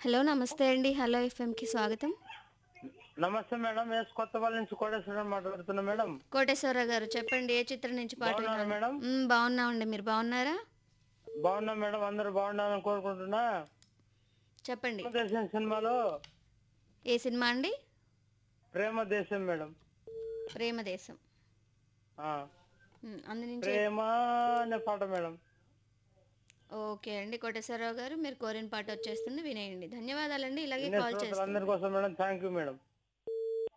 Hello నమస్తే అండి hello ఎఫ్ఎంకి స్వాగతం నమస్తే మేడం ఎస్ కొత్తపల్లి నుంచి కోటేశ్వరం మాట్లాడుతున్నా మేడం కోటేశ్వరరావు గారు చెప్పండి ఏ చిత్రం నుంచి పాట బాగున్నారా వినాలి? మేడం మ్, బాగున్నామండి మీరు బాగున్నారా బాగున్నా మేడం అందరు బాగున్నారని కోరుకుంటున్నా చెప్పండి ప్రేమ దేశం సినిమాలో ఏ సినిమా అండి ప్రేమ దేశం మేడం ప్రేమదేశం ఆ, మ్, అందు నుంచి ప్రేమ అనే పాట మేడం ఓకే అండి కోటేశ్వరరావు గారు మీరు కోరిన పాట వచ్చేస్తుంది వినేయండి ధన్యవాదాలండి ఇలాగే వినే కాల్ చేస్తాను శ్రోతలందరి కోసం మేడం థ్యాంక్ యూ మేడం